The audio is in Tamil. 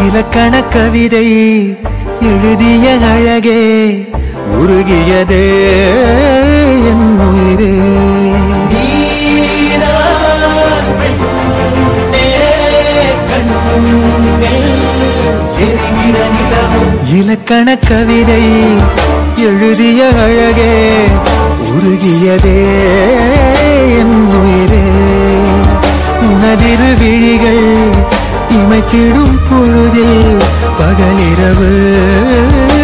இலக்கண கவிதை எழுதிய அழகே உருகியதே என் உயிரே இலக்கண கவிதை எழுதிய அழகே உருகியதே என் உயிரே உனதிரு விழிகள் இமைத்திடும் பொழுதில் பகலிரவு